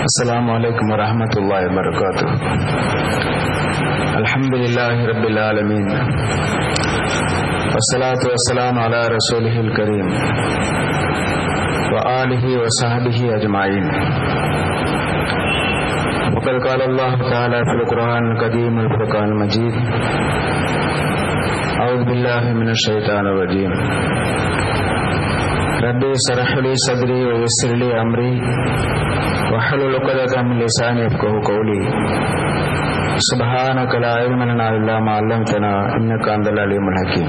السلام عليكم ورحمة الله وبركاته الحمد لله رب العالمين والصلاة والسلام على رسوله الكريم وآله وصحبه أجمعين وقد قال الله تعالى في القرآن القديم الفرقان المجيد أعوذ بالله من الشيطان الرجيم ربي اشرح لي صدري ويسر لي أمري واحلل عقدة من لساني يفقهوا قولي سبحانك لا علم لنا إلا ما علمتنا إنك أنت العليم الحكيم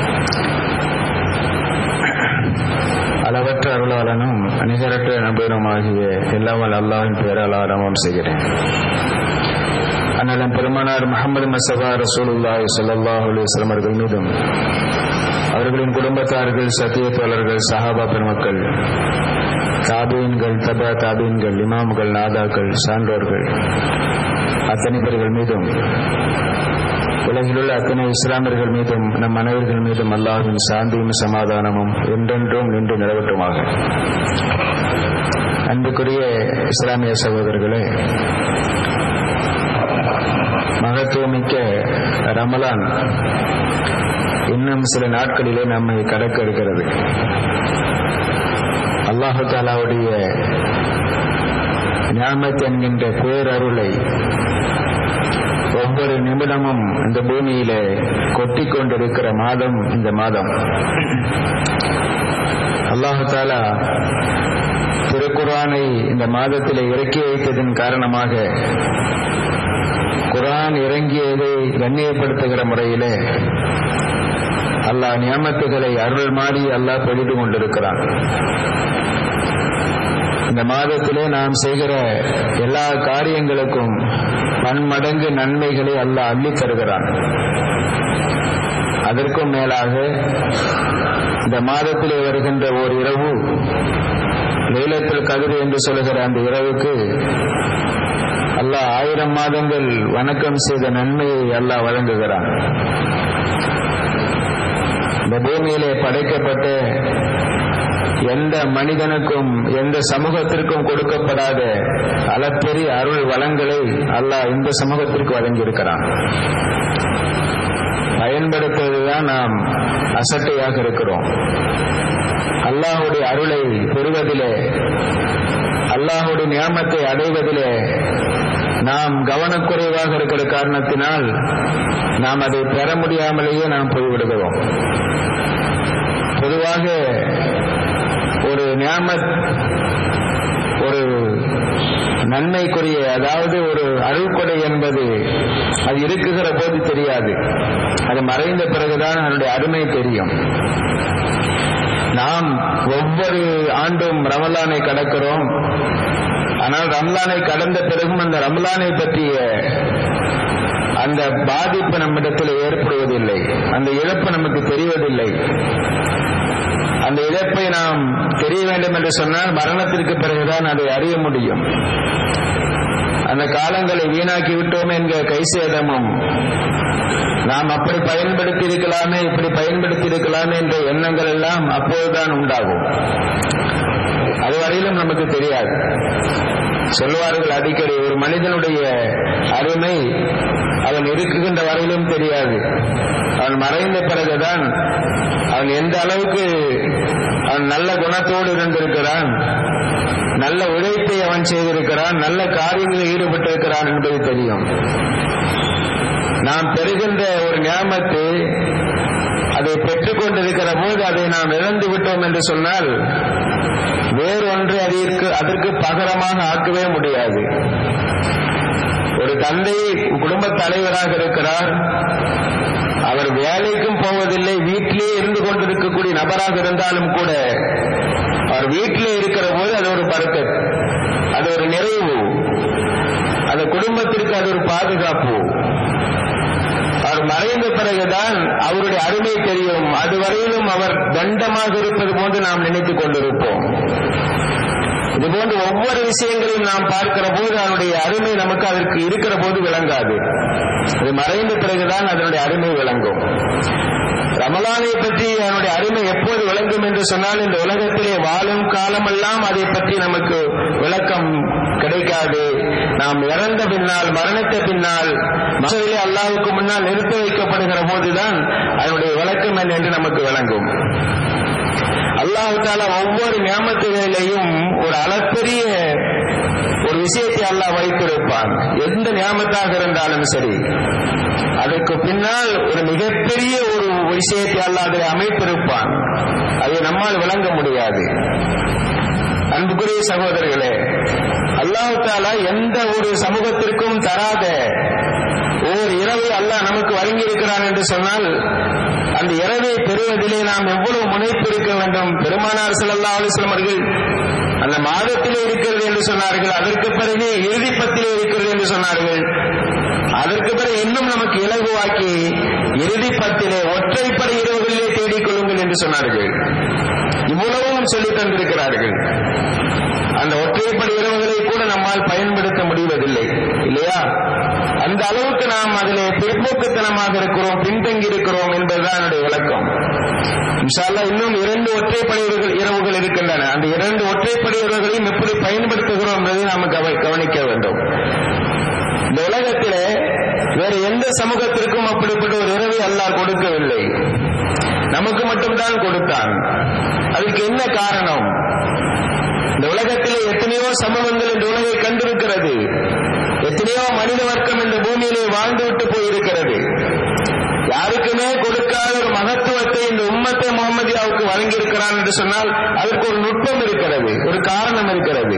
அளவற்ற அருளாளனும் நிகரற்ற நபருமாகிய எல்லாமல் அல்லாஹின் பேரால் ஆரம்பம் செய்கிறேன் அண்ணலம் பெருமானார் முகமது மசபா ரசூலுல்லாஹி ஸல்லல்லாஹு அலைஹி வஸல்லம் அவர்கள் மீதும் அவர்களின் குடும்பத்தார்கள் சத்தியத்தோழர்கள் சஹாபா பெருமக்கள் தாபீன்கள் தபா தாபீன்கள் இமாம்கள் நாதாக்கள் சான்றோர்கள் அத்தனை பேர்கள் மீதும் உலகிலுள்ள அத்தனை இஸ்லாமியர்கள் மீதும் நம் அனைவர்கள் மீதும் அல்லாஹின் சாந்தியும் சமாதானமும் என்றென்றும் நின்று நிலவட்டுமாக அன்புக்குரிய இஸ்லாமிய சகோதரர்களே மகத்துவமிக்க ரமலான் இன்னும் சில நாட்களிலே நம்மை கடக்க இருக்கிறது அல்லாஹு தாலாவுடைய ஞாமத் என்கின்ற பேரருளை ஒவ்வொரு நிமிடமும் இந்த பூமியிலே கொட்டி கொண்டிருக்கிற மாதம் இந்த மாதம் அல்லாஹு தாலா திருக்குரானை இந்த மாதத்திலே இறக்கி வைத்ததன் காரணமாக குரான் இறங்கியதை கண்ணியப்படுத்துகிற முறையிலே அல்லாஹ் நியமத்துகளை அருள் மாறி அல்லாஹ் பொழிந்து கொண்டிருக்கிறான் இந்த மாதத்திலே நாம் செய்கிற எல்லா காரியங்களுக்கும் பன்மடங்கு நன்மைகளை அல்லாஹ் அள்ளி தருகிறான் அதற்கும் மேலாக இந்த மாதத்திலே வருகின்ற ஓர் இரவு லைலத்தில் கதிர் என்று சொல்லுகிற அந்த இரவுக்கு அல்லாஹ் ஆயிரம் மாதங்கள் வணக்கம் செய்த நன்மையை அல்லாஹ் வழங்குகிறான் இந்த பூமியிலே படைக்கப்பட்ட எந்த மனிதனுக்கும் எந்த சமூகத்திற்கும் கொடுக்கப்படாத அளப்பெரிய அருள் வளங்களை அல்லாஹ் இந்த சமூகத்திற்கு வழங்கியிருக்கிறான் பயன்படுத்துவதுதான் நாம் அசட்டையாக இருக்கிறோம் அல்லாஹுடைய அருளை பெறுவதிலே அல்லாஹுடைய நியமத்தை அடைவதிலே நாம் கவனக்குறைவாக இருக்கிற காரணத்தினால் நாம் அதை பெற முடியாமலேயே நாம் போய்விடுகிறோம் பொதுவாக ஒரு நியாமத் ஒரு நன்மைக்குரிய அதாவது ஒரு அருள்கொடை என்பது அது இருக்குகிற போது தெரியாது அது மறைந்த பிறகுதான் அதனுடைய அருமை தெரியும் நாம் ஒவ்வொரு ஆண்டும் ரமலானை கடக்கிறோம் ஆனால் ரம்லானை கடந்த பிறகும் அந்த ரம்லானை பற்றிய அந்த பாதிப்பு நம்மிடத்தில் ஏற்படுவதில்லை அந்த இழப்பு நமக்கு தெரிவதில்லை அந்த இழப்பை நாம் தெரிய வேண்டும் என்று சொன்னால் மரணத்திற்கு பிறகுதான் அதை அறிய முடியும் அந்த காலங்களை வீணாக்கி விட்டோம் என்கிற கைசேதமும் நாம் அப்படி பயன்படுத்தி இருக்கலாமே இப்படி பயன்படுத்தி இருக்கலாமே என்ற எண்ணங்கள் எல்லாம் அப்போதுதான் உண்டாகும் அதுவரையிலும் நமக்கு தெரியாது சொல்லுவார்கள் அடிக்கடி ஒரு மனிதனுடைய அருமை அவன் இருக்குகின்ற வரையிலும் தெரியாது அவன் மறைந்த பிறகுதான் அவன் எந்த அளவுக்கு அவன் நல்ல குணத்தோடு இருந்திருக்கிறான் நல்ல உழைப்பை அவன் செய்திருக்கிறான் நல்ல காரியங்களில் ஈடுபட்டிருக்கிறான் என்பது தெரியும் நாம் பெறுகின்ற ஒரு ஞாபகத்தை அதை பெற்றுக் கொண்டிருக்கிற போது அதை நாம் இழந்து விட்டோம் என்று சொன்னால் வேறொன்று அதற்கு அதற்கு பகரமாக ஆக்கவே முடியாது ஒரு தந்தை குடும்ப தலைவராக இருக்கிறார் அவர் வேலைக்கும் போவதில்லை வீட்டிலே இருந்து கொண்டிருக்கக்கூடிய நபராக இருந்தாலும் கூட அவர் வீட்டிலே இருக்கிற போது அது ஒரு பறக்கத் அது ஒரு நிறைவு அந்த குடும்பத்திற்கு அது ஒரு பாதுகாப்பு அவர் மறைந்த பிறகுதான் அவருடைய அருமை தெரியும் அதுவரையிலும் அவர் தண்டமாக இருப்பது போன்று நாம் நினைத்துக் கொண்டிருப்போம் இதுபோன்று ஒவ்வொரு விஷயங்களையும் நாம் பார்க்கிற போது அதனுடைய அருமை நமக்கு அதற்கு இருக்கிற போது விளங்காது அது மறைந்த பிறகுதான் அதனுடைய அருமை விளங்கும் ரமலானை பற்றி அதனுடைய அருமை எப்போது விளங்கும் என்று சொன்னால் இந்த உலகத்திலே வாழும் காலமெல்லாம் அதை பற்றி நமக்கு விளக்கம் கிடைக்காது நாம் இறந்த பின்னால் மரணத்த பின்னால் மசதிலே அல்லாவுக்கு முன்னால் நிறுத்தி வைக்கப்படுகிற போதுதான் அதனுடைய விளக்கம் என்ன என்று நமக்கு விளங்கும் அல்லாஹு தாலா ஒவ்வொரு ஞாபகத்திலேயும் ஒரு அளப்பெரிய ஒரு விஷயத்தை அல்லாஹ் வைத்திருப்பான் எந்த ஞாபகத்தாக இருந்தாலும் சரி அதற்கு பின்னால் ஒரு மிகப்பெரிய ஒரு விஷயத்தை அல்லாஹ் அதில் அமைத்திருப்பான் அதை நம்மால் விளங்க முடியாது அன்புக்குரிய சகோதரர்களே அல்லாஹு தாலா எந்த ஒரு சமூகத்திற்கும் தராத ஓர் இரவை அல்லாஹ் நமக்கு வழங்கி இருக்கிறான் என்று சொன்னால் அந்த இரவை பெறுவதிலே நாம் எவ்வளவு முனைப்பு இருக்க வேண்டும் பெருமானார் ஸல்லல்லாஹு அலைஹி வஸல்லம் அவர்கள் அந்த மாதத்திலே இருக்கிறது என்று சொன்னார்கள் அதற்கு பிறகு இறுதி பத்திலே இருக்கிறது என்று சொன்னார்கள் அதற்கு பிறகு இன்னும் நமக்கு இலகுவாக்கி இறுதி பத்திலே ஒற்றைப்படை இரவுகளிலே தேடிக் கொள்ளுங்கள் என்று சொன்னார்கள் இவ்வளவும் சொல்லி தந்திருக்கிறார்கள் அந்த ஒற்றைப்படை இரவுகளை கூட நம்மால் பயன்படுத்த முடிவதில்லை இல்லையா அந்த அளவுக்கு நாம் அதிலே பிற்போக்குத்தனமாக இருக்கிறோம் பின்தங்கி இருக்கிறோம் என்பதுதான் என்னுடைய விளக்கம் இன்ஷால்லா இன்னும் இரண்டு ஒற்றைப்படை இரவுகள் இரவுகள் இருக்கின்றன அந்த இரண்டு ஒற்றைப்படை இரவுகளையும் எப்படி பயன்படுத்துகிறோம் என்பதை நாம் கவ- கவனிக்க வேண்டும் இந்த உலகத்திலே வேறு எந்த சமூகத்திற்கும் அப்படிப்பட்ட ஒரு இரவை அல்லாஹ் கொடுக்கவில்லை நமக்கு மட்டும்தான் கொடுத்தான் அதுக்கு என்ன காரணம் இந்த உலகத்திலே எத்தனையோ சமூகங்கள் இந்த உலகை கண்டிருக்கிறது எத்தனையோ மனித வர்க்கம் இந்த பூமியிலே வாழ்ந்துவிட்டு போயிருக்கிறது யாருக்குமே கொடுக்காத ஒரு மகத்துவத்தை இந்த உம்மத்தை முகமதியாவுக்கு வழங்கியிருக்கிறான் என்று சொன்னால் அதற்கு ஒரு நுட்பம் இருக்கிறது ஒரு காரணம் இருக்கிறது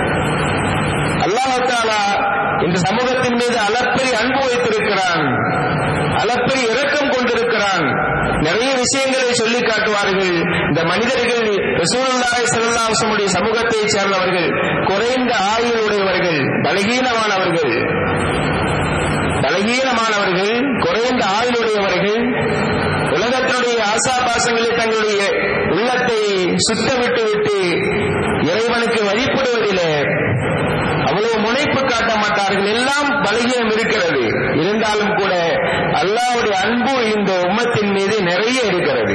அல்லாஹாலா இந்த சமூகத்தின் மீது அளப்பெரிய அன்பு வைத்திருக்கிறான் அளப்பெரிய இரக்கம் கொண்டிருக்கிறான் நிறைய விஷயங்களை சொல்லி காட்டுவார்கள் இந்த மனிதர்கள் ரசூலுல்லாஹி ஸல்லல்லாஹு அலைஹி வஸல்லம் சமூகத்தை சேர்ந்தவர்கள் குறைந்த ஆயுள் உடையவர்கள் பலகீனமானவர்கள் பலகீனமானவர்கள் குறைந்த ஆயுளுடையவர்கள் உலகத்தினுடைய ஆசாபாசங்களை தங்களுடைய உள்ளத்தை சுத்தமிட்டு விட்டு இறைவனுக்கு வழிபடுவதிலே அவ்வளவு முனைப்பு காட்ட மாட்டார்கள் எல்லாம் பலகீனம் இருக்கிறது இருந்தாலும் கூட அல்லாஹ்வுடைய அன்பு இந்த உம்மத்தின் மீது நிறைய இருக்கிறது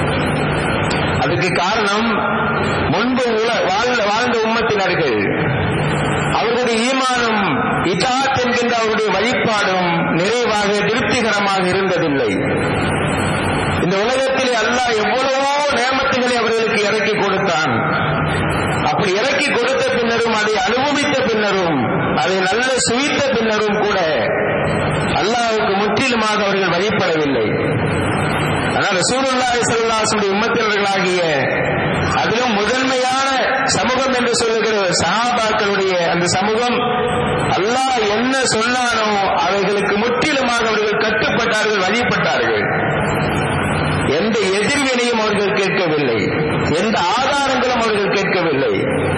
அதுக்கு காரணம் முன்பு உல- வாழ்ந்த வாழ்ந்த உம்மத்தினர்கள் அவர்களுடைய ஈமானும் இதாத் என்கின்ற அவருடைய வழிபாடும் நிறைவாக திருப்திகரமாக இருந்ததில்லை இந்த உலகத்திலே அல்லாஹ் எவ்வளவோ நேமத்துகளை அவர்களுக்கு இறக்கி கொடுத்தான் அப்படி இறக்கி கொடுத்த பின்னரும் அதை அனுபவித்த பின்னரும் அதை நல்ல சுவித்த பின்னரும் கூட அல்லாஹ்வுக்கு முற்றிலுமாக அவர்கள் வழிபடவில்லை ஆனால் ரசூலுல்லாஹி ஸல்லல்லாஹு அலைஹி வஸல்லம் உம்மத்தினர்களாகிய அதிலும் முதன்மையான சமூகம் என்று சொல்லுகிற சஹாபாக்களுடைய அந்த சமூகம் அல்லாஹ் என்ன சொன்னானோ அவைகளுக்கு முற்றிலுமாக அவர்கள் கட்டுப்பட்டார்கள் வழிபட்டார்கள் எந்த எதிர்வினையும் அவர்கள் கேட்கவில்லை எந்த ஆதாரங்களும் அவர்கள் கேட்கவில்லை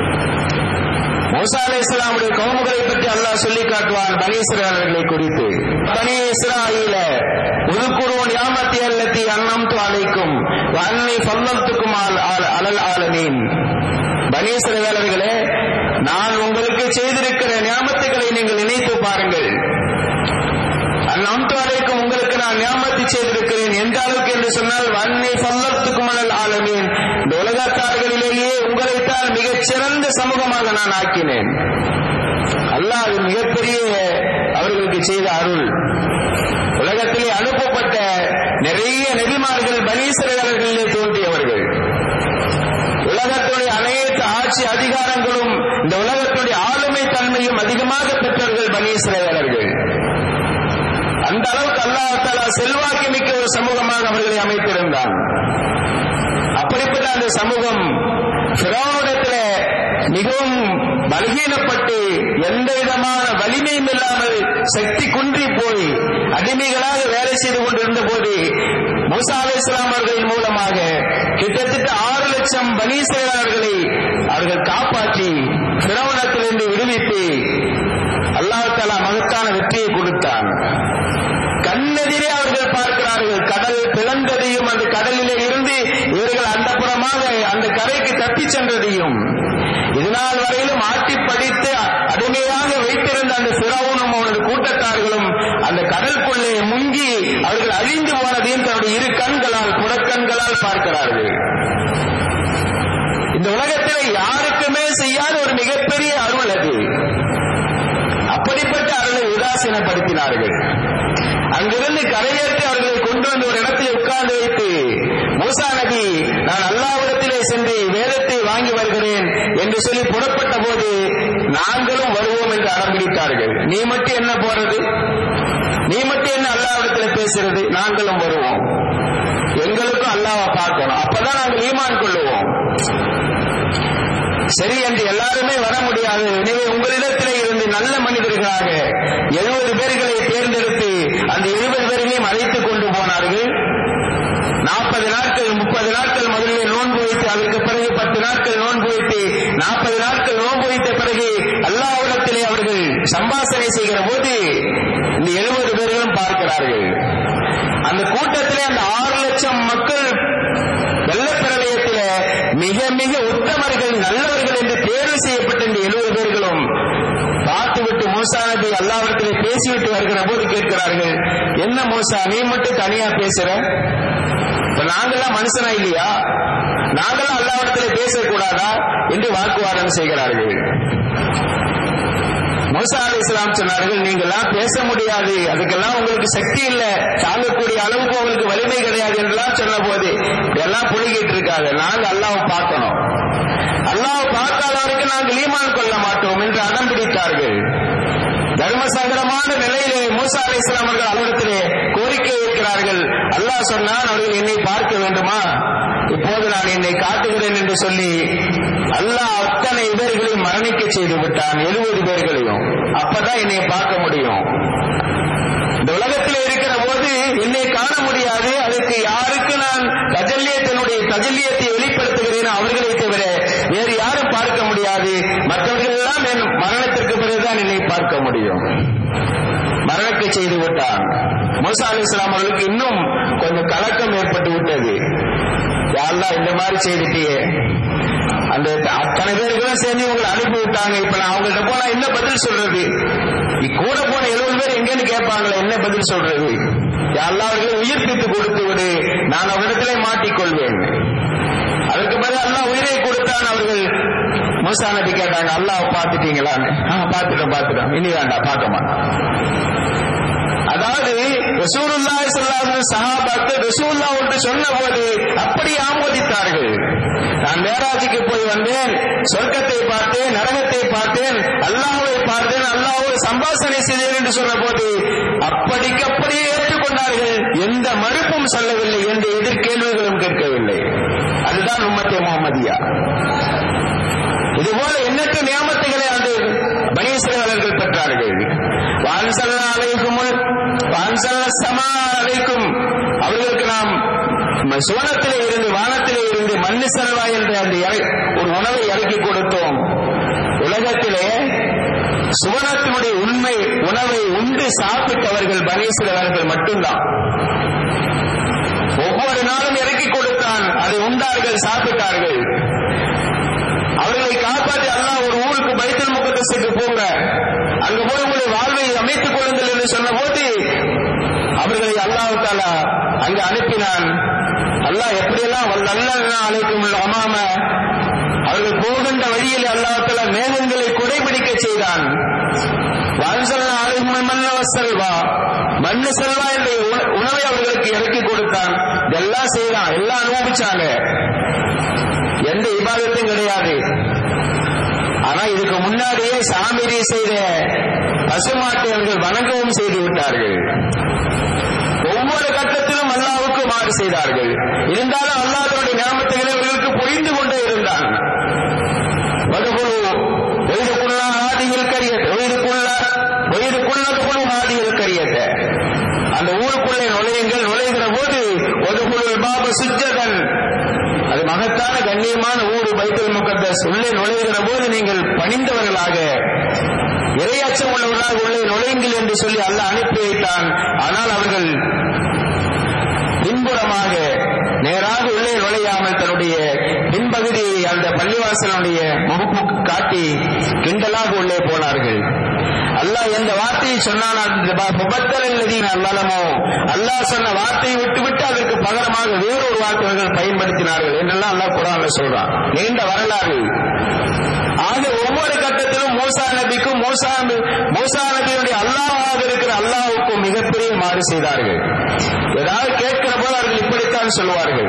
மூசா அலை இஸ்லாமுடைய கவுமுகளை பற்றி அல்லாஹ் சொல்லி காட்டுவான் பனி இஸ்ராயல்களை குறித்து பனி இஸ்ராயில உதுக்குரு நியாமத்தி அல்லத்தி அன்னம்து அலைக்கும் அன்னை சொல்லத்துக்கும் அலல் ஆலமீன் பனி இஸ்ராயலர்களே நான் உங்களுக்கு செய்திருக்கிற நியாமத்துகளை நீங்கள் நினைத்து பாருங்கள் அந்நம்து அலைக்கும் உங்களுக்கு நான் நியாமத்தை செய்திருக்கிறேன் எந்த அளவுக்கு என்று சொன்னால் வன்னை சொல்லத்துக்கும் அலல் ஆலமீன் இந்த உலகத்தார்களிலேயே உங்களைத்தான் மிகச் சிறந்த சமூகமாக நான் ஆக்கினேன் அல்லாஹ் அது மிகப்பெரிய அவர்களுக்கு செய்த அருள் உலகத்திலே அனுப்பப்பட்ட நிறைய நெபிமார்கள் பனீசரர்களிலே தோன்றியவர்கள் உலகத்துடைய அனைத்து ஆட்சி அதிகாரங்களும் இந்த உலகத்துடைய ஆளுமை தன்மையும் அதிகமாக பெற்றவர்கள் பனீஸ்ரேலர்கள் அந்த அளவுக்கு அல்லாஹாலா செல்வாக்கு மிக்க ஒரு சமூகமாக அவர்களை அமைத்திருந்தான் அப்படிப்பட்ட அந்த சமூகம் பிறவனிடத்தில் மிகவும் பலகீனப்பட்டு எந்த விதமான வலிமையும் இல்லாமல் சக்தி குன்றி போய் அடிமைகளாக வேலை செய்து கொண்டிருந்த போது மூசா அலை இஸ்லாம் அவர்களின் மூலமாக கிட்டத்தட்ட ஆறு லட்சம் பனீசேரர்களை அவர்கள் காப்பாற்றி பிறவனத்திலிருந்து விடுவித்து அல்லாஹ் தலா மகத்தான வெற்றியை கொடுத்தான் கண்ணெதிரே அவர்கள் பார்க்கிறார்கள் கடல் பிளந்ததையும் அந்த கடலிலே இருந்து இவர்கள் அந்த புறமாக அந்த கரைக்கு தப்பிச் சென்றதையும் இதனால் வரையிலும் ஆட்டி படித்து அடிமையாக வைத்திருந்த அந்த சிறவுனும் அவனது கூட்டத்தார்களும் அந்த கடலுக்குள்ளே முங்கி அவர்கள் அழிந்து போனதையும் தன்னுடைய இரு கண்களால் புறக்கண்களால் பார்க்கிறார்கள் இந்த உலகத்தில் யாருக்குமே செய்யாத ஒரு மிகப்பெரிய அருள் அது அப்படிப்பட்ட அருளை உதாசீனப்படுத்தினார்கள் அங்கிருந்து கரையேற்றி அவர்களை கொண்டு வந்து ஒரு இடத்தில் உட்கார்ந்து வைத்து மூசா நபி நான் அல்லாவிடத்திலே சென்று வேதத்தை வாங்கி வருகிறேன் என்று சொல்லி புறப்பட்ட போது நாங்களும் வருவோம் என்று அடம்பிடித்தார்கள் நீ மட்டும் என்ன போறது நீ மட்டும் என்ன அல்லாவிடத்தில் பேசுறது நாங்களும் வருவோம் எங்களுக்கும் அல்லாவை பார்க்கணும் அப்பதான் நாங்கள் ஈமான் கொள்ளுவோம் சரி என்று எல்லாருமே வர முடியாது எனவே உங்களிடத்திலே இருந்து நல்ல மனிதர்களாக எழுபது பேர்களை தேர்ந்தெடுத்து அந்த எழுபது பேர்களையும் அழைத்துக் கொண்டு போனார்கள் நாற்பது நாட்கள் முப்பது நாட்கள் முதலில் நோன்பு வைத்து அதற்கு பிறகு பத்து நாட்கள் நோன்பு வைத்து நாற்பது நாட்கள் நோன்பு வைத்த பிறகு அல்லாவிடத்திலே அவர்கள் சம்பாசனை செய்கிற போது இந்த எழுபது பேர்களும் பார்க்கிறார்கள் அந்த கூட்டத்திலே அந்த ஆறு லட்சம் மக்கள் வெள்ளப்பிரளயத்தில மிக மிக உத்தமர்கள் நல்லவர்கள் என்று தேர்வு செய்யப்பட்ட இந்த எழுபது பேர்களும் பார்த்துவிட்டு மூசா நபி அல்லாவிடத்திலே பேசிவிட்டு வருகிற போது கேட்கிறார்கள் என்ன மூசா நீ மட்டும் தனியா பேசுற இப்ப நாங்கெல்லாம் மனுஷனா இல்லையா நாங்களாம் அல்லாவிடத்திலே பேசக்கூடாதா என்று வாக்குவாதம் செய்கிறார்கள் மூசா அலி இஸ்லாம் சொன்னார்கள் நீங்களாம் பேச முடியாது அதுக்கெல்லாம் உங்களுக்கு சக்தி இல்ல தாங்கக்கூடிய அளவுக்கு உங்களுக்கு வலிமை கிடையாது என்றெல்லாம் சொன்ன போது இதெல்லாம் புழுகிட்டு இருக்காது நாங்க அல்லாவை பார்க்கணும் அல்லாவை பார்க்காத வரைக்கும் நாங்கள் ஈமான் கொள்ள மாட்டோம் என்று அடம் பிடித்தார்கள் தர்ம சங்கடமான நிலையிலே மூசா அலி இஸ்லாம் அவர்கள் அவரிடத்திலே கோரிக்கை வைக்கிறார்கள் அல்லாஹ் சொன்னான் அவர்கள் என்னை பார்க்க வேண்டுமா இப்போது நான் என்னை காட்டுகிறேன் என்று சொல்லி அல்லாஹ் அத்தனை பேர்களையும் மரணிக்க செய்து விட்டான் எழுபது பேர்களையும் அப்பதான் என்னை பார்க்க முடியும் இந்த உலகத்தில் இருக்கிற போது என்னை காண முடியாது அதுக்கு யாருக்கு நான் தஜல்லியத்தினுடைய தஜல்லியத்தை வெளிப்படுத்துகிறேன் அவர்களை தவிர வேறு யாரும் பார்க்க முடியாது மற்றவர்கள் எல்லாம் என் மரணத்திற்கு பிறகுதான் என்னை பார்க்க முடியும் மரணிக்க செய்து விட்டான் மூசா அலி இஸ்லாம் அவர்களுக்கு இன்னும் கொஞ்சம் கலக்கம் ஏற்பட்டு விட்டது யாரெல்லாம் இந்த மாதிரி செய்துட்டியே அந்த அத்தனை பேருக்கும் சேர்ந்து உங்களை அனுப்பி விட்டாங்க இப்ப நான் அவங்கள்ட்ட போனா என்ன பதில் சொல்றது கூட போன எழுபது பேர் எங்கன்னு கேட்பாங்களே என்ன பதில் சொல்றது எல்லாருக்கும் உயிர்ப்பித்து கொடுத்து விடு நான் அவரிடத்திலே மாட்டிக்கொள்வேன் அதுக்கு பிறகு அல்லாஹ் உயிரை கொடுத்தான் அவர்கள் மூசா நபி கேட்டாங்க அல்லாஹ் பார்த்துட்டீங்களான்னு பார்த்துட்டோம் பார்த்துட்டோம் இனி வேண்டாம் பார்க்க மாட்டோம் அதாவது ரசூலுல்லாஹி ஸல்லல்லாஹு சஹாபாக்கள் ரசூலுல்லாஹ்வுக்கு சொன்ன போது அப்படி ஆமோதித்தார்கள் நான் மேராஜுக்கு போய் வந்தேன் சொர்க்கத்தை பார்த்தேன் நரகத்தை பார்த்தேன் அல்லாஹ்வை பார்த்தேன் அல்லாஹ்வோடு சம்பாஷணை செய்தேன் என்று சொன்ன போது அப்படிக்கப்படியே ஏற்றுக்கொண்டார்கள் எந்த மறுப்பும் சொல்லவில்லை எந்த எதிர்கேள்விகளும் கேட்கவில்லை அதுதான் உம்மத்தே முகமதியா இதுபோல எண்ணற்ற நியமத்துகளை அந்த பனீஸ்வரர்கள் பெற்றார்கள் வான்சல்ல அலைக்கும் வான்சல்ல சமா அலைக்கும் அவர்களுக்கு நாம் சுவனத்திலே இருந்து வானத்திலே இருந்து மண்ணு செல்வா என்ற அந்த ஒரு உணவை இறக்கி கொடுத்தோம் உலகத்திலே சுவனத்தினுடைய உண்மை உணவை உண்டு சாப்பிட்டவர்கள் பனீஸ்வரர்கள் மட்டும்தான் ஒவ்வொரு நாளும் இறக்கி கொடுத்தான் அதை உண்டார்கள் சாப்பிட்டார்கள் அவர்களை காப்பாற்றி அல்லாஹ் ஒரு ஊருக்கு பைத்தல் முகத்தசுக்கு போங்க அங்க போய் உங்களுடைய வாழ்வை அமைத்துக் கொள்ளுங்கள் என்று சொன்ன போது அவர்களை அல்லாஹு தாலா அங்கு அனுப்பினான் அல்லாஹ் எப்படியெல்லாம் நல்ல அழைக்கும் அமாம அவர்கள் போகின்ற வழியில் அல்லாஹால மேகங்களை குடைபிடிக்க செய்தான் வான்சலன அழைக்கும் மன்ன செல்வா மண்ணு செல்வா என்ற உணவை அவர்களுக்கு இறக்கி கொடுத்தான் இதெல்லாம் செய்யலாம் எல்லாம் அனுபவிச்சாங்க எந்த விவாதத்தையும் கிடையாது ஆனா இதுக்கு முன்னாடியே சாமிரி செய்த பசுமாட்டை அவர்கள் வணங்கவும் செய்து விட்டார்கள் ஒவ்வொரு கட்டத்திலும் அல்லாவுக்கு மாறு செய்தார்கள் இருந்தாலும் அல்லாஹனுடைய ஞாபகத்துகளை அவர்களுக்கு புரிந்து கொண்டே இருந்தான் வதுகுழு வயதுக்குள்ள ஆதியில் கரியது வயதுக்குள்ள வயதுக்குள்ள குழு ஆதியில் கரியது அந்த ஊருக்குள்ளே நுழையுங்கள் நுழைகிற போது ஒதுகுழு பாபு சுஜதன் அது மகத்தான கண்ணியமான ஊரு பைத்தல் முகத்தஸ் உள்ளே நுழைகிற போது நீங்கள் பணிந்தவர்களாக இரையச்சம் உள்ளவர்களாக உள்ளே நுழையுங்கள் என்று சொல்லி அல்லாஹ் அனுப்பி வைத்தான் ஆனால் அவர்கள் பின்புறமாக நேராக உள்ளே நுழையாமல் தன்னுடைய பின்பகுதியை அந்த பள்ளிவாசலுடைய முகப்பு காட்டி கிண்டலாக உள்ளே போனார்கள் அல்லாஹ் எந்த வார்த்தையை சொன்னான் அல்லமோ அல்லாஹ் சொன்ன வார்த்தையை விட்டுவிட்டு அதற்கு பகரமாக வேறொரு வார்த்தைகள் பயன்படுத்தினார்கள் என்றெல்லாம் அல்லாஹ் குரான்ல சொல்றான் நீண்ட வரலாறு ஆக ஒவ்வொரு கட்டத்திலும் மூசா நபிக்கும் மூசா மூசா நபியுடைய அல்லாஹாக இருக்கிற அல்லாஹுக்கும் மிகப்பெரிய மாறு செய்தார்கள் ஏதாவது கேட்கிற போது அவர்கள் இப்படித்தான் சொல்வார்கள்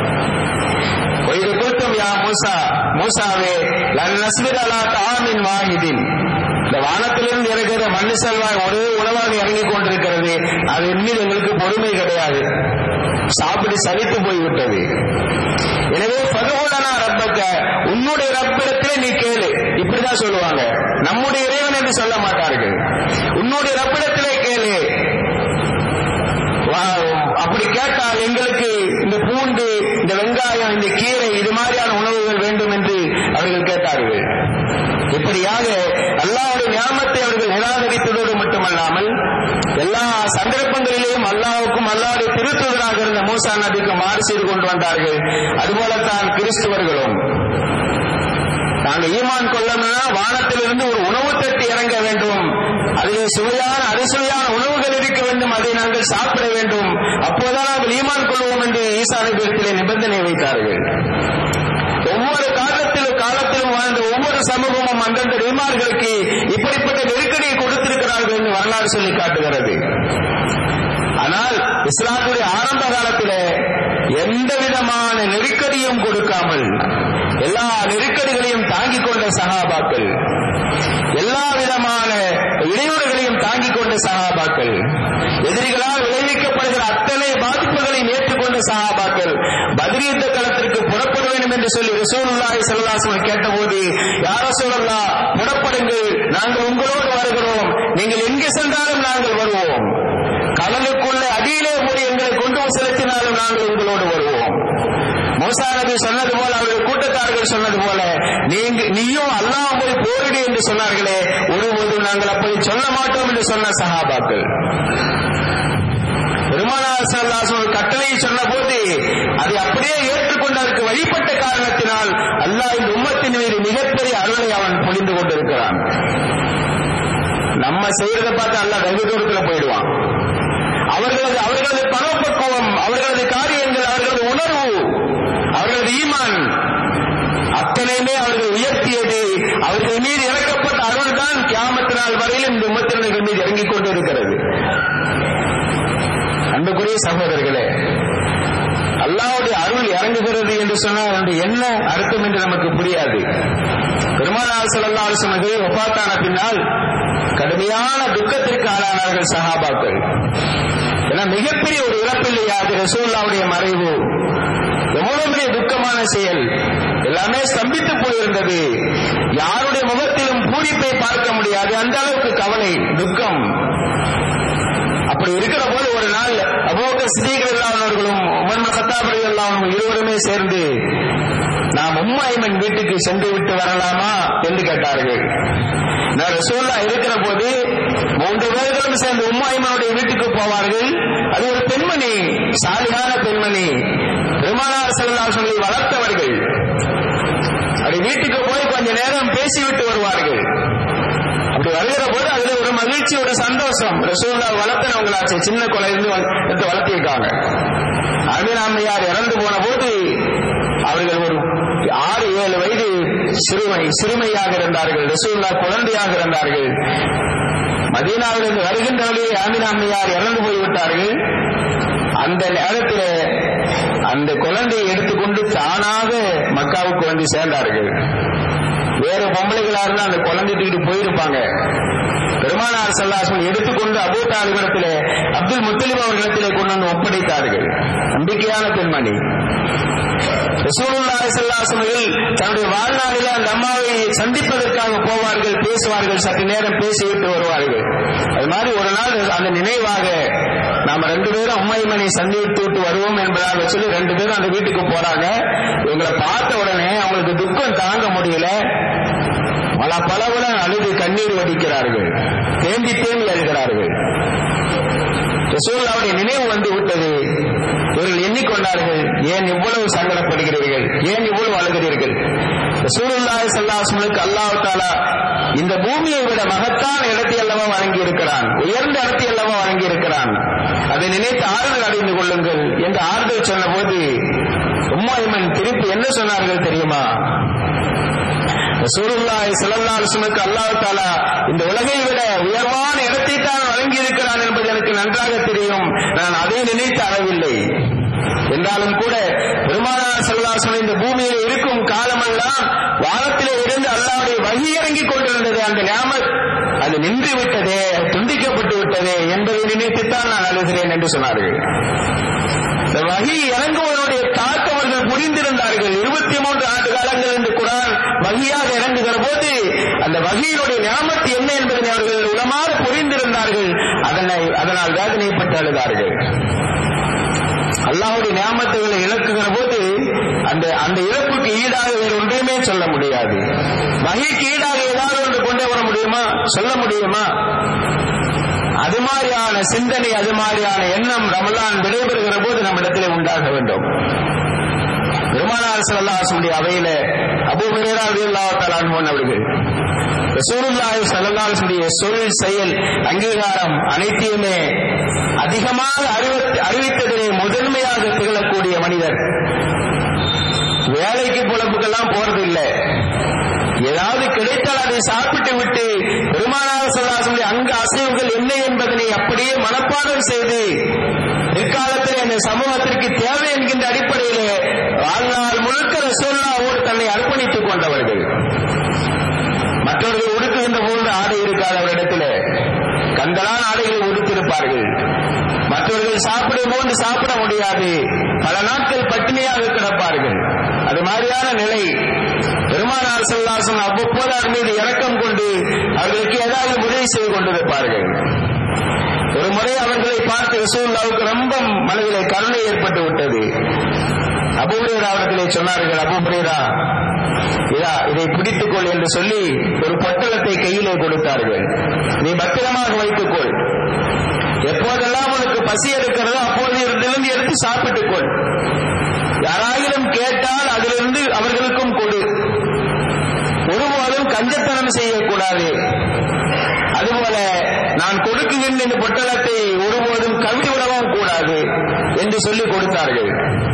ஒய்து கூட்டம் யா மூசா மூசாவே லன் நஸ்பிர் அலா தாமின் வாஹிதின் இந்த வானத்திலிருந்து இறங்குகிற மண்ணு செல்வாய் ஒரே உணவாக இறங்கிக் கொண்டிருக்கிறது அதன் மீது எங்களுக்கு பொறுமை கிடையாது சாப்பிட்டு சலித்து போய்விட்டது எனவே பகவோடனா ரப்பக்க உன்னுடைய ரப்பிடத்திலே நீ கேளு இப்படிதான் சொல்லுவாங்க நம்முடைய இறைவன் என்று சொல்ல மாட்டார்கள் உன்னுடைய ரப்பிடத்திலே கேளு அப்படி கேட்டால் எங்களுக்கு இந்த பூண்டு இந்த வெங்காயம் இந்த கீரை இது மாதிரியான உணவுகள் வேண்டும் என்று அவர்கள் கேட்டார்கள் இப்படியாக அல்லாவுடைய ஞாபகத்தை அவர்கள் நிராகரித்ததோடு மட்டுமல்லாமல் எல்லா சந்தர்ப்பங்களிலேயும் அல்லாவுக்கும் அல்லாவுடைய திருத்துவராக இருந்த மூசா நபிக்கு மாறு செய்து கொண்டு வந்தார்கள் அதுபோலத்தான் கிறிஸ்துவர்களும் நாங்கள் ஈமான் கொள்ளணும்னா வானத்திலிருந்து ஒரு உணவு தட்டு இறங்க வேண்டும் அதில் சுவையான அரிசுவையான உணவுகள் இருக்க வேண்டும் அதை நாங்கள் சாப்பிட வேண்டும் அப்போதான் நாங்கள் ஈமான் கொள்வோம் என்று ஈசா நபியத்திலே நிபந்தனை வைத்தார்கள் ஒவ்வொரு காலத்திலும் காலத்திலும் வாழ்ந்த ஒவ்வொரு சமூகமும் அந்தந்த நிர்மார்களுக்கு இப்படிப்பட்ட நெருக்கடியை கொடுத்திருக்கிறார்கள் என்று வரலாறு சொல்லி காட்டுகிறது ஆனால் இஸ்லாத்துடைய ஆரம்ப காலத்தில் எந்த விதமான நெருக்கடியும் கொடுக்காமல் எல்லா நெருக்கடிகளையும் தாங்கிக் கொண்ட சகாபாக்கள் எல்லா விதமான இடையூறுகளையும் தாங்கிக் கொண்ட சகாபாக்கள் எதிரிகளால் விளைவிக்கப்படுகிற அத்தனை பாதிப்புகளையும் ஏற்றுக்கொண்ட சகாபாக்கள் பதிரீத்த களத்திற்கு புறப்பட வேண்டும் என்று சொல்லி ரசூலுல்லாஹி ஸல்லல்லாஹு கேட்டபோது யார சொல்லல்லா புறப்படுங்கள் நாங்கள் உங்களோடு வருகிறோம் நீங்கள் எங்கே சென்றாலும் நாங்கள் வருவோம் கடலுக்குள்ள அடியிலே போய் எங்களை கொண்டு செலுத்தினாலும் நாங்கள் உங்களோடு வருவோம் மூசா நபி சொன்னது போல அவருடைய கூட்டத்தார்கள் சொன்னது போல நீங்க நீயும் அல்லாஹ் போய் போரிடு என்று சொன்னார்களே ஒருபோதும் நாங்கள் அப்படி சொல்ல மாட்டோம் என்று சொன்ன சஹாபாக்கள் பெருமானார் கட்டளையை சொன்ன போது அதை அப்படியே ஏற்றுக்கொண்டு அதற்கு வழிபட்ட காரணத்தினால் அல்லாஹ் இந்த உம்மத்தின் மீது மிகப்பெரிய அருளை அவன் பொழிந்து கொண்டிருக்கிறான் நம்ம செய்யறதை பார்த்து அல்லாஹ் வெகு தூரத்தில் போயிடுவான் அவர்களது அவர்களது பணப்பக்குவம் அவர்களது காரியங்கள் அவர்களது உணர்வு அவர்களது ஈமான் அத்தனையுமே அவர்கள் உயர்த்தியது அவர்கள் மீது இறக்கப்பட்ட அருள் தான் கியாமத்து நாள் வரையிலும் இந்த உம்மத்தினர்கள் மீது இறங்கிக் கொண்டிருக்கிறது அன்புக்குரிய சகோதரர்களே அல்லாவுடைய அருள் இறங்குகிறது என்று சொன்னால் அதனுடைய என்ன அர்த்தம் என்று நமக்கு புரியாது பெருமானார் சல்லா சொன்னது ஒப்பாத்தான பின்னால் கடுமையான துக்கத்திற்கு ஆளானார்கள் சஹாபாக்கள் ஏன்னா மிகப்பெரிய ஒரு இழப்பு இல்லையா அது ரசூல்லாவுடைய மறைவு எவ்வளவு பெரிய துக்கமான செயல் எல்லாமே ஸ்தம்பித்து போயிருந்தது யாருடைய முகத்திலும் பூரிப்பை பார்க்க முடியாது அந்த அளவுக்கு கவலை துக்கம் அப்படி இருக்கிற போது ஒரு நாள் அபோக சித்திகள் இல்லாதவர்களும் உமன் சத்தாபடி இல்லாதவர்களும் இருவருமே சேர்ந்து நாம் உம்மாய்மன் வீட்டுக்கு சென்று விட்டு வரலாமா என்று கேட்டார்கள் நான் ரசூல்லா இருக்கிற போது மூன்று பேர்களும் சேர்ந்து உம்மாய்மனுடைய வீட்டுக்கு போவார்கள் அது ஒரு பெண்மணி சாலியான பெண்மணி பெருமானார் செல்லாசனை வளர்த்தவர்கள் அப்படி வீட்டுக்கு போய் கொஞ்ச நேரம் பேசிவிட்டு வருவார்கள் அப்படி வருகிற போது அதுல ஒரு மகிழ்ச்சி ஒரு சந்தோஷம் ரசூல்லா வளர்த்தனவங்களாச்சு சின்ன கொலையிலிருந்து எடுத்து வளர்த்திருக்காங்க அமீனாமையார் இறந்து போன போது அவர்கள் ஒரு ஆறு ஏழு வயது சிறுமை சிறுமையாக இருந்தார்கள் ரசூல்லா குழந்தையாக இருந்தார்கள் மதீனாவிலிருந்து வருகின்ற வழியை ஆமினாமையார் இறந்து போய்விட்டார்கள் அந்த நேரத்தில் அந்த குழந்தையை எடுத்துக்கொண்டு தானாக மக்காவுக்கு வந்து சேர்ந்தார்கள் வேற பொம்பளைகளா இருந்தா அந்த குழந்தை தூக்கிட்டு போயிருப்பாங்க பெருமானார் சல்லாசன் எடுத்துக்கொண்டு அபூ தாலிபிடத்திலே அப்துல் முத்தலிம் அவர்களிடத்திலே கொண்டு வந்து ஒப்படைத்தார்கள் நம்பிக்கையான பெண்மணி ரசூலுல்லாஹி ஸல்லல்லாஹு தன்னுடைய வாழ்நாளில் அந்த அம்மாவை சந்திப்பதற்காக போவார்கள் பேசுவார்கள் சற்று நேரம் பேசிவிட்டு வருவார்கள் அது மாதிரி ஒரு நாள் அந்த நினைவாக நாம ரெண்டு பேரும் அம்மாயிமனை சந்தித்து விட்டு வருவோம் என்பதாக சொல்லி ரெண்டு பேரும் அந்த வீட்டுக்கு போறாங்க இவங்களை பார்த்த உடனே அவங்களுக்கு துக்கம் தாங்க முடியல பல பலவுல அழுது கண்ணீர் வடிக்கிறார்கள் தேந்தி தேம்பி அழுகிறார்கள் ரசூல்லாவுடைய நினைவு வந்து விட்டது இவர்கள் எண்ணிக்கொண்டார்கள் ஏன் இவ்வளவு சங்கடப்படுகிறீர்கள் ஏன் இவ்வளவு அழுகிறீர்கள் ரசூலுல்லாஹி ஸல்லல்லாஹு அல்லாஹ் தாலா இந்த பூமியை விட மகத்தான இடத்தை அல்லவா வழங்கி இருக்கிறான் உயர்ந்த இடத்தை அல்லவா வழங்கி இருக்கிறான் அதை நினைத்து ஆறுதல் அடைந்து கொள்ளுங்கள் என்று ஆறுதல் சொன்ன போது உம்மாயிமன் திருப்பி என்ன சொன்னார்கள் தெரியுமா ரசூலுல்லாஹி ஸல்லல்லாஹு அலைஹி வஸல்லம் அல்லாஹ் தஆலா இந்த உலகை விட உயர்வான இடத்தை தான் வழங்கி இருக்கிறான் என்பது எனக்கு நன்றாக தெரியும் நான் அதை நினைத்து அறவில்லை என்றாலும் கூட பெருமானார் ஸல்லல்லாஹு இந்த பூமியில் இருக்கும் காலமெல்லாம் வானத்திலே இருந்து அல்லாஹ்வுடைய வகி இறங்கிக் கொண்டிருந்தது அந்த நியாமத் அது நின்று விட்டதே துண்டிக்கப்பட்டு விட்டதே என்பதை நினைத்துத்தான் நான் அழுகிறேன் என்று சொன்னார்கள் இந்த வகி இறங்குவதனுடைய தாக்கம் அவர்கள் புரிந்திருந்தார்கள் இருபத்தி மூன்று ஆண்டு காலங்கள் என்று குரான் வகியாக இறங்குகிற போது அந்த வகியினுடைய ஞாபகத்து என்ன என்பதை அவர்கள் உளமாற புரிந்திருந்தார்கள் அதனை அதனால் வேதனைப்பட்டு அழுதார்கள் அல்லாஹுடைய ஞாபகத்துகளை இழக்குகிற போது அந்த அந்த இழப்புக்கு ஈடாக வேறு ஒன்றையுமே சொல்ல முடியாது வகைக்கு ஈடாக ஏதாவது ஒன்று கொண்டே வர முடியுமா சொல்ல முடியுமா அது மாதிரியான சிந்தனை அது மாதிரியான எண்ணம் ரமலான் விடைபெறுகிற போது நம்மிடத்திலே உண்டாக வேண்டும் பெருமானார் சல்லாசுடைய அவையில அபு ஹுரேரா ரலியல்லாஹு தஆலா அன்ஹு அவர்கள் ரசூலுல்லாஹி ஸல்லல்லாஹு அலைஹி சொல் செயல் அங்கீகாரம் அனைத்தையுமே அதிகமாக அறிவித்து அறிவித்ததிலே முதன்மையாக திகழக்கூடிய மனிதர் வேலைக்கு பொழப்புக்கெல்லாம் போறது இல்லை ஏதாவது கிடைத்தால் அதை சாப்பிட்டு விட்டு பெருமானார் சொல்லாசனுடைய அங்க அசைவுகள் என்ன என்பதனை அப்படியே மனப்பாடம் செய்து பிற்காலத்தில் இந்த சமூகத்திற்கு தேவை என்கின்ற அடிப்படையிலே வாழ்நாள் முழுக்க ரசோல்லாவோடு தன்னை அர்ப்பணித்துக் கொண்டவர்கள் மற்றவர்கள் உடுக்குகின்ற போது ஆடை இருக்காது அவரிடத்தில் கண்களால் ஆடைகளை உடுத்திருப்பார்கள் மற்றவர்கள் சாப்பிடும் போது சாப்பிட முடியாது பல நாட்கள் பட்டினியாக கிடப்பார்கள் அது மாதிரியான நிலை பெருமானார் செல்லாசன் அவ்வப்போது அவர் மீது இறக்கம் கொண்டு அவர்களுக்கு ஏதாவது உதவி செய்து கொண்டிருப்பார்கள் ஒரு முறை அவர்களை பார்த்து ரசூல்லாவுக்கு ரொம்ப மனதிலே கருணை ஏற்பட்டு விட்டது அபுபுரேரா அவர்களை சொன்னார்கள் அபுபுரேரா இதா இதை பிடித்துக்கொள் என்று சொல்லி ஒரு பொட்டலத்தை கையிலே கொடுத்தார்கள் நீ பத்திரமாக வைத்துக்கொள் எப்போதெல்லாம் உனக்கு பசி எடுக்கிறதோ அப்போது இருந்திருந்து எடுத்து சாப்பிட்டுக் கொள் யாராயிலும் கேட்டால் அதிலிருந்து அவர்களுக்கும் கொடு ஒருபோதும் கஞ்சத்தனம் செய்யக்கூடாது அதுபோல நான் கொடுக்குகின்ற இந்த பொட்டலத்தை ஒருபோதும் கவிழ்ந்து விடவும் கூடாது என்று சொல்லி கொடுத்தார்கள்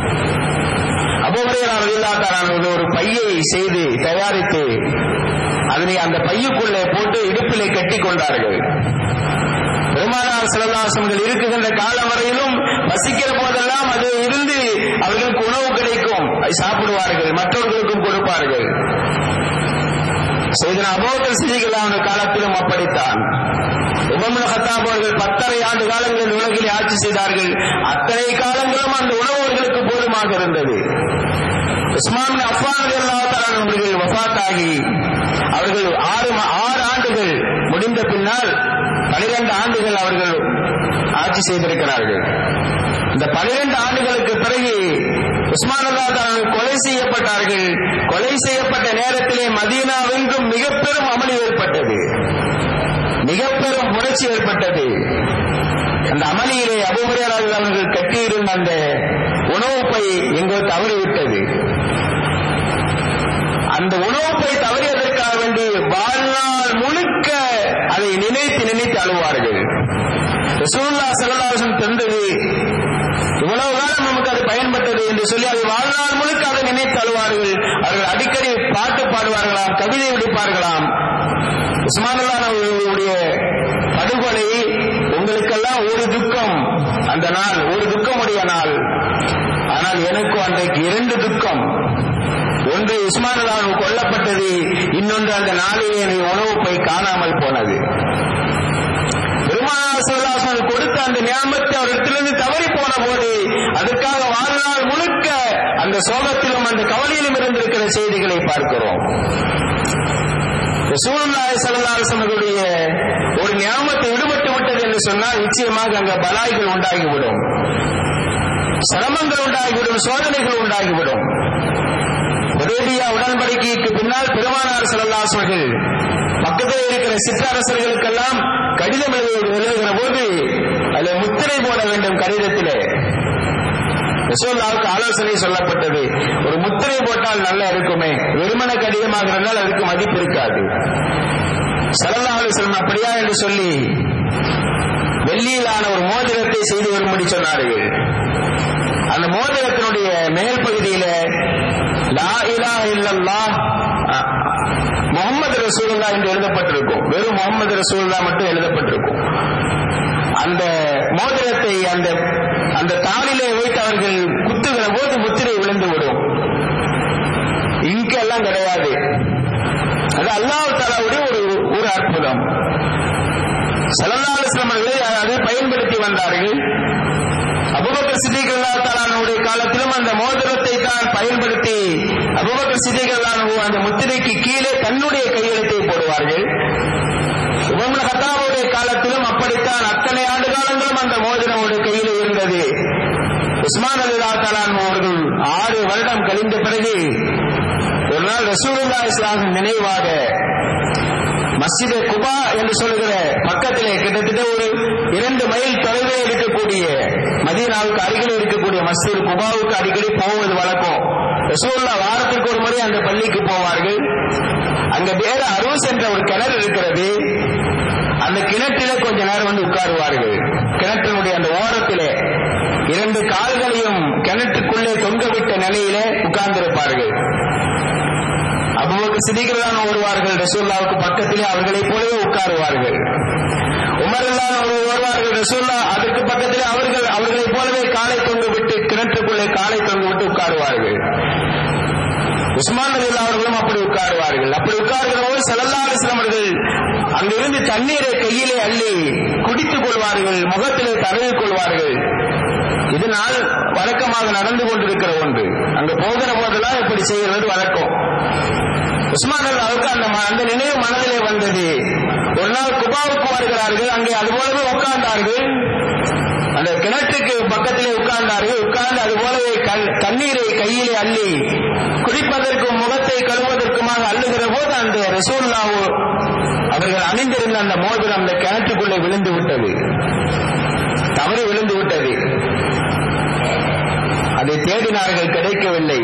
அபோதையாளர்கள் ஒரு பையை செய்து தயாரித்து அதனை அந்த பையுக்குள்ளே போட்டு இடுப்பிலே கட்டி கொண்டார்கள் பெருமானார் சிலதாசங்கள் இருக்குகின்ற காலம் வரையிலும் வசிக்கிற போதெல்லாம் அது இருந்து அவர்களுக்கு உணவு கிடைக்கும் அதை சாப்பிடுவார்கள் மற்றவர்களுக்கும் கொடுப்பார்கள் செய்தன அபோதர் சிதிகளான காலத்திலும் அப்படித்தான் உபமுல் ஹத்தாப் அவர்கள் பத்தரை ஆண்டு காலங்களில் உலகிலே ஆட்சி செய்தார்கள் அத்தனை காலங்களும் அந்த உணவர்களுக்கு போதுமாக இருந்தது உஸ்மான் அஃபான் அவர்கள் வஃபாத்தாகி அவர்கள் ஆறு ஆறு ஆண்டுகள் முடிந்த பின்னால் பனிரெண்டு ஆண்டுகள் அவர்கள் ஆட்சி செய்திருக்கிறார்கள் இந்த பனிரெண்டு ஆண்டுகளுக்கு பிறகு உஸ்மான் கொலை செய்யப்பட்டார்கள் கொலை செய்யப்பட்ட நேரத்திலே மதீனாவென்றும் மிக பெரும் அமளி ஏற்பட்டது மிக பெரும் புரட்சி ஏற்பட்டது அந்த அமளியிலே அபுமுறையாளர்கள் அவர்கள் கட்டியிருந்த அந்த உணவு பை எங்கோ தவறிவிட்டது அந்த உணவு பை தவறியதற்காக வேண்டி வாழ்நாள் முழுக்க அதை நினைத்து நினைத்து அழுவார்கள் ரசூல்லா சல்லாசன் தந்தது இவ்வளவு காலம் நமக்கு அது பயன்பட்டது என்று சொல்லி அது வாழ்நாள் முழுக்க அதை நினைத்து அழுவார்கள் அவர்கள் அடிக்கடி பாட்டு பாடுவார்களாம் கவிதை கேட்பார்களாம் உஸ்மானுடைய படுகொலை உங்களுக்கெல்லாம் ஒரு துக்கம் அந்த நாள் ஒரு துக்கமுடைய நாள் ஆனால் எனக்கு அன்றைக்கு இரண்டு துக்கம் ஒன்று உஸ்மானுல்லானு கொல்லப்பட்டது இன்னொன்று அந்த நாளிலே எனக்கு உணவு போய் காணாமல் போனது பெருமானார் கொடுத்த அந்த ஞாபகத்தை அவரிடத்திலிருந்து தவறி போன போது அதுக்காக வாழ்நாள் முழுக்க அந்த சோகத்திலும் அந்த கவலையிலும் இருந்திருக்கிற செய்திகளை பார்க்கிறோம் சூழ்நாய் சல்லாசனுடைய ஒரு ஞாபகத்தை விடுபட்டு விட்டது என்று சொன்னால் நிச்சயமாக அங்க பலாய்கள் உண்டாகிவிடும் சிரமங்கள் உண்டாகிவிடும் சோதனைகள் உண்டாகிவிடும் உதேபியா உடன்படிக்கைக்கு பின்னால் பெருமானார் செல்லல்லாசர்கள் பக்கத்தில் இருக்கிற சிற்றரசர்களுக்கெல்லாம் கடிதம் எழுதுகிற போது அதில் முத்திரை போட வேண்டும் கடிதத்திலே ரசோல்லாவுக்கு ஆலோசனை சொல்லப்பட்டது ஒரு முத்திரை போட்டால் நல்லா இருக்குமே வெறுமன கடிதமாக இருந்தால் அதுக்கு மதிப்பு இருக்காது சலல்லா அலுவலம் அப்படியா என்று சொல்லி வெள்ளியிலான ஒரு மோதிரத்தை செய்து வரும்படி சொன்னார்கள் அந்த மோதிரத்தினுடைய மேல் பகுதியில லா இலா இல்லல்லா முகமது ரசூல்லா என்று எழுதப்பட்டிருக்கும் வெறும் முகமது ரசூல்லா மட்டும் எழுதப்பட்டிருக்கும் அந்த மோதிரத்தை அந்த அந்த தாளிலே வைத்து அவர்கள் குத்துகிற போது முத்திரை விழுந்து விடும் இங்கெல்லாம் கிடையாது அது அல்லாஹ் தாலாவுடைய ஒரு ஒரு அற்புதம் சலல்லாஸ்லமர்களை அதை பயன்படுத்தி வந்தார்கள் அபுபக்கர் சித்திக் அல்லா தாலானுடைய காலத்திலும் அந்த மோதிரத்தை தான் பயன்படுத்தி அபுபக்கர் சித்திக் அல்லானு அந்த முத்திரைக்கு கீழே தன்னுடைய கையெழுத்தை போடுவார்கள் உமர் ஹத்தாவுடைய காலத்திலும் அப்படித்தான் அத்தனை ஆண்டு காலங்களும் அந்த மோதிரம் ஒரு கையில் இருந்தது உஸ்மான் அல்லா தலான் அவர்கள் ஆறு வருடம் கழிந்த பிறகு ஒரு நாள் ரசூலுல்லா இஸ்லாம் நினைவாக மஸ்ஜித் குபா என்று சொல்லுகிற பக்கத்திலே கிட்டத்தட்ட ஒரு இரண்டு மைல் தொலைவில் இருக்கக்கூடிய மதீனாவுக்கு அருகில் இருக்கக்கூடிய மஸ்ஜித் குபாவுக்கு அடிக்கடி போவது வழக்கம் ரசூல்லா வாரத்திற்கு ஒரு முறை அந்த பள்ளிக்கு போவார்கள் அங்க வேற அரூஸ் என்ற ஒரு கிணறு இருக்கிறது அந்த கிணற்றில கொஞ்ச நேரம் வந்து உட்காருவார்கள் கிணற்றினுடைய அந்த ஓரத்திலே இரண்டு கால்களையும் கிணற்றுக்குள்ளே தொங்கவிட்ட நிலையிலே உட்கார்ந்திருப்பார்கள் அபுபக்கர் சிதிகளான வருவார்கள் ரசூல்லாவுக்கு பக்கத்திலே அவர்களைப் போலவே உட்காருவார்கள் உமரெல்லாம் வருவார்கள் ரசூல்லா அதற்கு பக்கத்திலே அவர்கள் அவர்களைப் போலவே காலை தொங்கு விட்டு கிணற்றுக்குள்ளே காலை தொங்கு விட்டு உட்காருவார்கள் உஸ்மான் அலி அவர்களும் அப்படி உட்காருவார்கள் அப்படி உட்காருகிற போது சலல்லா அலிஸ்லாம் அவர்கள் அங்கிருந்து தண்ணீரை கையிலே அள்ளி குடித்துக் கொள்வார்கள் முகத்திலே தடவிக் கொள்வார்கள் இதனால் வழக்கமாக நடந்து கொண்டிருக்கிற ஒன்று அங்க போகிற போதெல்லாம் இப்படி செய்கிறது வழக்கம் உஸ்மான் அவருக்கு அந்த அந்த நினைவு மனதிலே வந்தது ஒரு நாள் குபாவுக்கு வருகிறார்கள் அங்கே அதுபோலவே உட்கார்ந்தார்கள் அந்த கிணற்றுக்கு பக்கத்திலே உட்கார்ந்தார்கள் உட்கார்ந்து அது போலவே தண்ணீரை கையிலே அள்ளி குடிப்பதற்கும் முகத்தை கழுவதற்குமாக அள்ளுகிற போது அந்த ரசூல்லாவோ அவர்கள் அணிந்திருந்த அந்த மோதிரம் அந்த கிணற்றுக்குள்ளே விழுந்து விட்டது தவறி விழுந்து விட்டது அதை தேடினார்கள் கிடைக்கவில்லை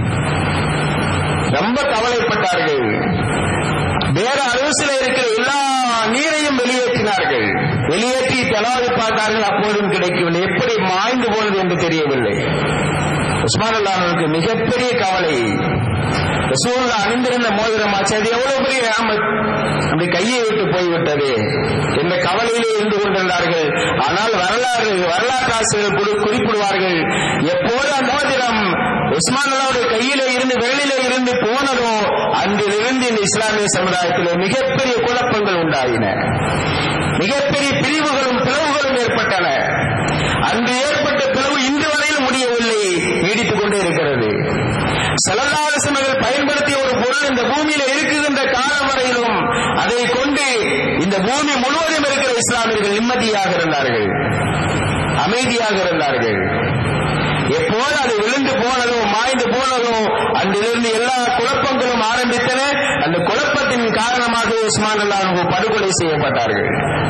ரொம்ப கவலைப்பட்டார்கள் வேற அரசில் இருக்கிற எல்லா நீரையும் வெளியேற்றினார்கள் வெளியேற்றி தெலாவது பார்த்தார்கள் அப்போதும் கிடைக்கவில்லை எப்படி மாய்ந்து போனது என்று தெரியவில்லை உஸ்மான் அல்லாவுக்கு மிகப்பெரிய கவலை ரசூல்லா அணிந்திருந்த மோதிரம் ஆச்சு அது எவ்வளவு பெரிய ஆமத் அப்படி கையை விட்டு போய்விட்டது என்ற கவலையிலே இருந்து கொண்டிருந்தார்கள் ஆனால் வரலாறு வரலாற்று ஆசிரியர்கள் குறிப்பிடுவார்கள் எப்போது அந்த மோதிரம் உஸ்மான் அல்லாவுடைய கையிலே இருந்து வெளியிலே இருந்து போனதோ அன்றிலிருந்து இந்த இஸ்லாமிய சமுதாயத்தில் மிகப்பெரிய குழப்பங்கள் உண்டாயின மிகப்பெரிய பிரிவுகளும் பிளவுகளும் ஏற்பட்டன அன்று ஏற்பட்ட பிளவு இன்று வரையில் முடியவில்லை நீடித்துக் கொண்டே இருக்கிறது செலந்தாலசனர்கள் பயன்படுத்திய ஒரு பொருள் இந்த பூமியில இருக்குகின்ற காலம் வரையிலும் அதை கொண்டு இந்த பூமி முழுவதும் இருக்கிற இஸ்லாமியர்கள் நிம்மதியாக இருந்தார்கள் அமைதியாக இருந்தார்கள் எப்போது அது விழுந்து போனதோ மாய்ந்து போனதோ அன்றிலிருந்து எல்லா குழப்பங்களும் ஆரம்பித்தன அந்த குழப்பத்தின் காரணமாக உஸ்மான் அல்லாஹ் படுகொலை செய்யப்பட்டார்கள்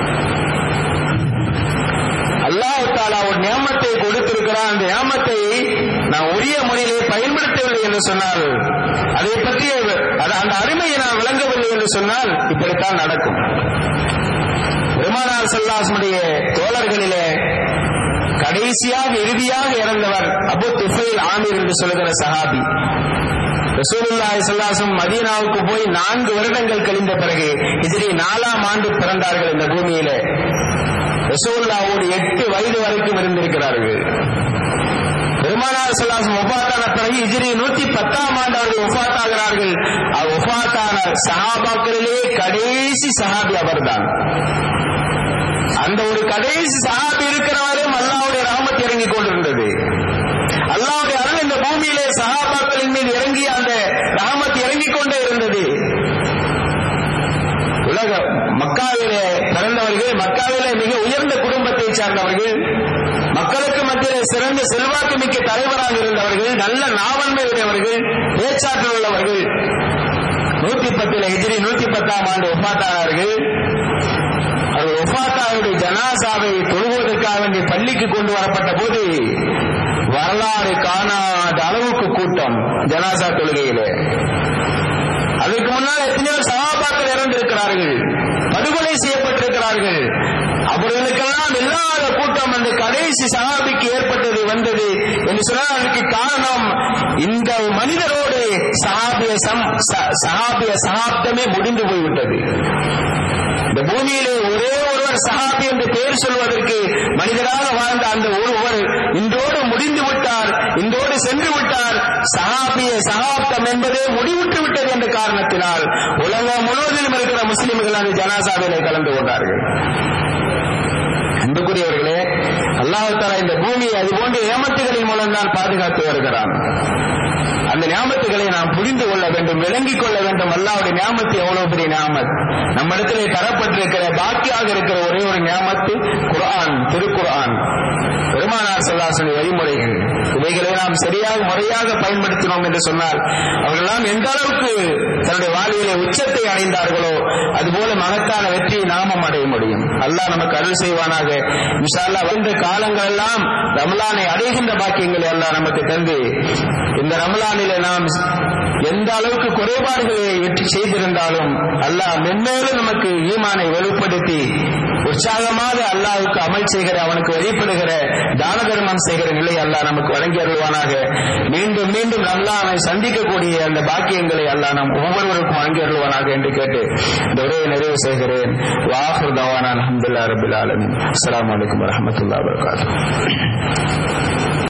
அல்லாஹ் தாலா ஒரு நியமத்தை கொடுத்திருக்கிறான் அந்த நியமத்தை நான் உரிய முறையிலே பயன்படுத்தவில்லை என்று சொன்னால் அதை பற்றிய அந்த அருமையை நான் விளங்கவில்லை என்று சொன்னால் இப்படித்தான் நடக்கும் பெருமானார் செல்லாசனுடைய தோழர்களிலே கடைசியாக இறுதியாக இறந்தவர் அபு துஃபைல் ஆமீர் என்று சொல்லுகிற சஹாபி ரசூலுல்லாஹி ஸல்லல்லாஹு மதீனாவுக்கு போய் நான்கு வருடங்கள் கழிந்த பிறகு ஹிஜ்ரி நாலாம் ஆண்டு பிறந்தார்கள் இந்த பூமியிலே ரசூலுல்லாவோடு எட்டு வயது வரைக்கும் இருந்திருக்கிறார்கள் பெருமானார் சல்லாசம் ஒஃபாத்தான பிறகு ஹிஜ்ரி நூத்தி பத்தாம் ஆண்டு அவர்கள் ஒஃபாத்தாகிறார்கள் அவர் ஒஃபாத்தான சஹாபாக்களிலே கடைசி சஹாபி அவர்தான் அந்த ஒரு கடைசி சஹாபி இருக்கிறவரையும் அல்லாவுடைய ரஹமத் இறங்கி கொண்டிருந்தது அல்லாவுடைய அருள் இந்த பூமியிலே சஹாபாக்களின் மீது இறங்கி அந்த ரஹமத் இறங்கிக் கொண்டே இருந்தது உலக மக்காவிலே பிறந்தவர்கள் மக்காவிலே மிக உயர்ந்த குடும்பத்தை சார்ந்தவர்கள் மக்களுக்கு மத்தியிலே சிறந்த செல்வாக்கு மிக்க தலைவராக இருந்தவர்கள் நல்ல நாவன்மை உடையவர்கள் பேச்சாற்றல் உள்ளவர்கள் நூத்தி பத்துல எதிரி நூத்தி பத்தாம் ஆண்டு ஒப்பாத்தானார்கள் அவர் ஒப்பாத்தாவுடைய ஜனாசாவை தொழுவதற்காக வேண்டிய பள்ளிக்கு கொண்டு வரப்பட்ட போது வரலாறு காணாத அளவுக்கு கூட்டம் ஜனாசா தொழுகையிலே அதற்கு முன்னால் எத்தனையோ சகாபாக்கள் இறந்திருக்கிறார்கள் படுகொலை செய்யப்பட்டிருக்கிறார்கள் அவர்களுக்கெல்லாம் இல்லாத கூட்டம் அந்த கடைசி சகாபிக்கு ஏற்பட்டது வந்தது என்று சொன்னால் அதுக்கு காரணம் இந்த மனிதரோடு சகாபிய சகாபிய சகாப்தமே முடிந்து போய்விட்டது இந்த பூமியிலே ஒரே ஒருவர் சஹாபி என்று பெயர் சொல்வதற்கு மனிதராக வாழ்ந்த அந்த ஒருவர் இன்றோடு முடிந்து விட்டார் இன்றோடு சென்று விட்டார் சஹாபிய சகாப்தம் என்பதே முடிவுற்று விட்டது என்ற காரணத்தினால் உலகம் முழுவதிலும் இருக்கிற முஸ்லிம்கள் அந்த ஜனாசாவிலே கலந்து கொண்டார்கள் அன்புக்குரியவர்களே அல்லாஹால இந்த பூமியை அதுபோன்ற ஏமத்துகளின் மூலம் தான் பாதுகாத்து வருகிறான் அந்த ஞாபகத்துகளை நாம் புரிந்து கொள்ள வேண்டும் விளங்கிக் கொள்ள வேண்டும் அல்லாவுடைய ஞாபகத்து எவ்வளவு பெரிய ஞாபகம் நம்மிடத்திலே தரப்பட்டிருக்கிற பாக்கியாக இருக்கிற ஒரே ஒரு ஞாபகத்து குரான் திருக்குரான் பெருமானார் சொல்லாசன வழிமுறைகள் இவைகளை நாம் சரியாக முறையாக பயன்படுத்தினோம் என்று சொன்னால் அவர்களெல்லாம் எந்த அளவுக்கு தன்னுடைய வாழ்விலே உச்சத்தை அடைந்தார்களோ அதுபோல மகத்தான வெற்றியை நாமம் அடைய முடியும் அல்லாஹ் நமக்கு அருள் செய்வானாக இன்ஷால்லா வந்த காலங்கள் எல்லாம் ரமலானை அடைகின்ற பாக்கியங்களை எல்லாம் நமக்கு தந்து இந்த ரமலானிலே நாம் எந்த அளவுக்கு குறைபாடுகளை வெற்றி செய்திருந்தாலும் அல்லாஹ் மென்மேலும் நமக்கு ஈமானை வெளிப்படுத்தி உற்சாகமாக அல்லாவுக்கு அமல் செய்கிற அவனுக்கு வழிபடுகிற தான தர்மம் செய்கிற நிலை அல்லாஹ் நமக்கு வழங்கி அருள்வானாக மீண்டும் மீண்டும் அல்லாஹை சந்திக்கக்கூடிய அந்த பாக்கியங்களை அல்லாஹ் நம் ஒவ்வொருவருக்கும் வழங்கி அருள்வானாக என்று கேட்டு இந்த உரையை நிறைவு செய்கிறேன் வாஹர் தவானா அலமதுல்லா ரபுல் ஆலமின் அஸ்லாம் வலைக்கம் வரமத்துல்லா வரகாத்து